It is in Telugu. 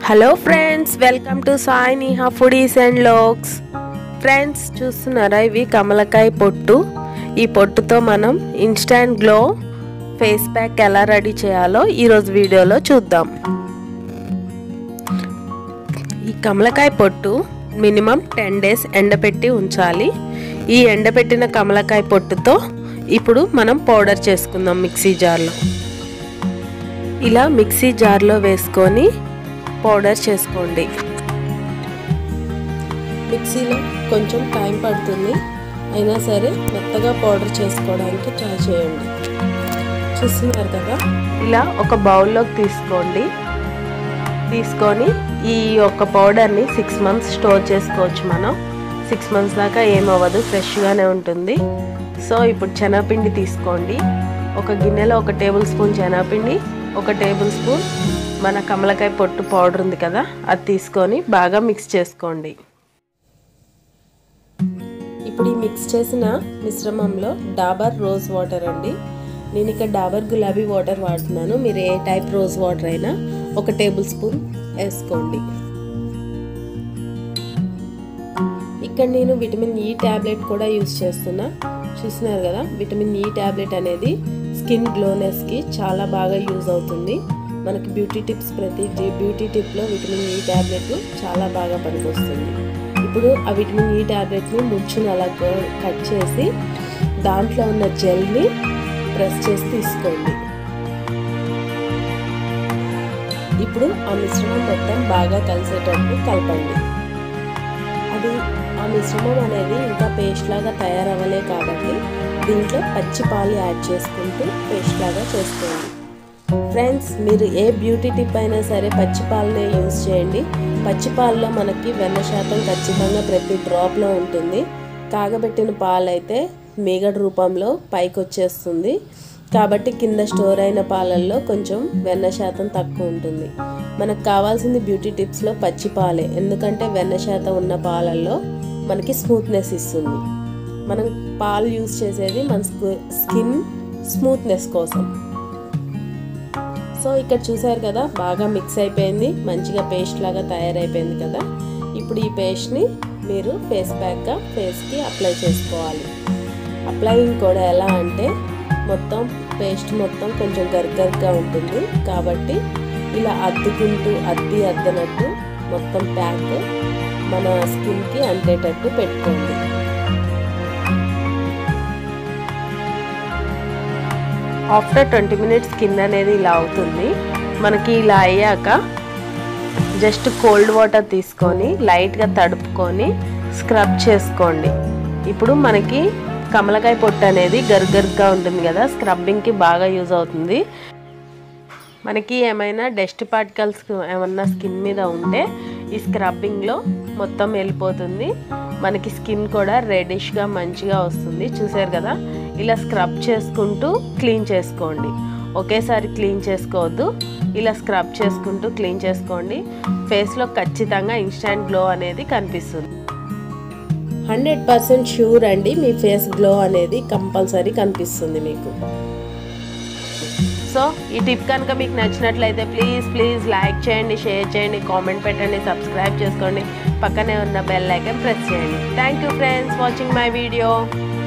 hello friends welcome to Sai Niha foodies and looks friends చూస్తున్నారా ఇవి కమలకాయ పొట్టు ఈ పొట్టుతో మనం ఇన్స్టాంట్ గ్లో ఫేస్ ప్యాక్ ఎలా రెడీ చేయాలో ఈరోజు వీడియోలో చూద్దాం ఈ కమలకాయ పొట్టు మినిమం టెన్ డేస్ ఎండపెట్టి ఉంచాలి ఈ ఎండపెట్టిన కమలకాయ పొట్టుతో ఇప్పుడు మనం పౌడర్ చేసుకుందాం మిక్సీ జార్లో ఇలా మిక్సీ జార్లో వేసుకొని పౌడర్ చేసుకోండి మిక్సీలో కొంచెం టైం పడుతుంది అయినా సరే మెత్తగా పౌడర్ చేసుకోవడానికి ట్రై చేయండి చూస్తున్నారు కదా ఇలా ఒక బౌల్లోకి తీసుకోండి తీసుకొని ఈ యొక్క పౌడర్ని సిక్స్ మంత్స్ స్టోర్ చేసుకోవచ్చు మనం సిక్స్ మంత్స్ దాకా ఏమవ్వదు ఫ్రెష్గానే ఉంటుంది సో ఇప్పుడు శనగపిండి తీసుకోండి ఒక గిన్నెలో ఒక టేబుల్ స్పూన్ శనగపిండి ఒక టేబుల్ స్పూన్ మన కమలకాయ పొట్టు పౌడర్ ఉంది కదా అది తీసుకొని బాగా మిక్స్ చేసుకోండి ఇప్పుడు ఈ మిక్స్ చేసిన మిశ్రమంలో డాబర్ రోజ్ వాటర్ అండి నేను ఇక్కడ డాబర్ గులాబీ వాటర్ వాడుతున్నాను మీరు ఏ టైప్ రోజ్ వాటర్ అయినా ఒక టేబుల్ స్పూన్ వేసుకోండి ఇక్కడ నేను విటమిన్ ఈ ట్యాబ్లెట్ కూడా యూస్ చేస్తున్నా చూస్తున్నారు కదా విటమిన్ ఈ ట్యాబ్లెట్ అనేది స్కిన్ గ్లోనెస్కి చాలా బాగా యూజ్ అవుతుంది మనకి బ్యూటీ టిప్స్ ప్రతి బ్యూటీ టిప్లో విటమిన్ ఈ ట్యాబ్లెట్ చాలా బాగా పనికొస్తుంది ఇప్పుడు ఆ విటమిన్ ఈ ట్యాబ్లెట్ని ముచ్చుని అలా కట్ చేసి దాంట్లో ఉన్న జెల్ని ప్రెస్ చేసి తీసుకోండి ఇప్పుడు ఆ మిశ్రమం మొత్తం బాగా కలిసేటట్టు కలపండి అది ఆ మిశ్రమం అనేది ఇంకా పేస్ట్ లాగా తయారవ్వలే కాబట్టి దీంట్లో పచ్చి పాలు యాడ్ చేసుకుంటూ పేస్ట్ లాగా చేసుకోండి ఫ్రెండ్స్ మీరు ఏ బ్యూటీ టిప్ అయినా సరే పచ్చి పాలనే యూజ్ చేయండి పచ్చి పాలలో మనకి వెన్న శాతం ఖచ్చితంగా ప్రతి డ్రాప్లో ఉంటుంది కాగబెట్టిన పాలు అయితే మీగడ రూపంలో పైకి వచ్చేస్తుంది కాబట్టి కింద స్టోర్ అయిన పాలల్లో కొంచెం వెన్న శాతం తక్కువ ఉంటుంది మనకు కావాల్సింది బ్యూటీ టిప్స్లో పచ్చి పాలే ఎందుకంటే వెన్న శాతం ఉన్న పాలల్లో మనకి స్మూత్నెస్ ఇస్తుంది మనం పాలు యూస్ చేసేది మన స్కిన్ స్మూత్నెస్ కోసం సో ఇక్కడ చూసారు కదా బాగా మిక్స్ అయిపోయింది మంచిగా పేస్ట్ లాగా తయారైపోయింది కదా ఇప్పుడు ఈ పేస్ట్ని మీరు ఫేస్ ప్యాక్గా ఫేస్కి అప్లై చేసుకోవాలి అప్లయింగ్ కూడా ఎలా అంటే మొత్తం పేస్ట్ మొత్తం కొంచెం గర్గర్గా ఉంటుంది కాబట్టి ఇలా అద్దుకుంటూ అద్ది అద్దనట్టు మొత్తం ప్యాక్ మన స్కిన్కి అంటేటట్టు పెట్టుకోండి ఆఫ్టర్ ట్వంటీ మినిట్స్ స్కిన్ అనేది ఇలా అవుతుంది మనకి ఇలా అయ్యాక జస్ట్ కోల్డ్ వాటర్ తీసుకొని లైట్గా తడుపుకొని స్క్రబ్ చేసుకోండి ఇప్పుడు మనకి కమలకాయ పొట్టు అనేది గర్గర్గా ఉంటుంది కదా స్క్రబ్బింగ్కి బాగా యూజ్ అవుతుంది మనకి ఏమైనా డస్ట్ పార్టికల్స్ ఏమన్నా స్కిన్ మీద ఉంటే ఈ స్క్రబ్బింగ్లో మొత్తం వెళ్ళిపోతుంది మనకి స్కిన్ కూడా రెడిష్గా మంచిగా వస్తుంది చూసారు కదా ఇలా స్క్రబ్ చేసుకుంటూ క్లీన్ చేసుకోండి ఒకేసారి క్లీన్ చేసుకోవద్దు ఇలా స్క్రబ్ చేసుకుంటూ క్లీన్ చేసుకోండి ఫేస్లో ఖచ్చితంగా ఇన్స్టాంట్ గ్లో అనేది కనిపిస్తుంది హండ్రెడ్ పర్సెంట్ షూర్ అండి మీ ఫేస్ గ్లో అనేది కంపల్సరీ కనిపిస్తుంది మీకు సో ఈ టిప్ కనుక మీకు నచ్చినట్లయితే ప్లీజ్ ప్లీజ్ లైక్ చేయండి షేర్ చేయండి కామెంట్ పెట్టండి సబ్స్క్రైబ్ చేసుకోండి పక్కనే ఉన్న బెల్ ఐకన్ ప్రెస్ చేయండి thank you friends watching my video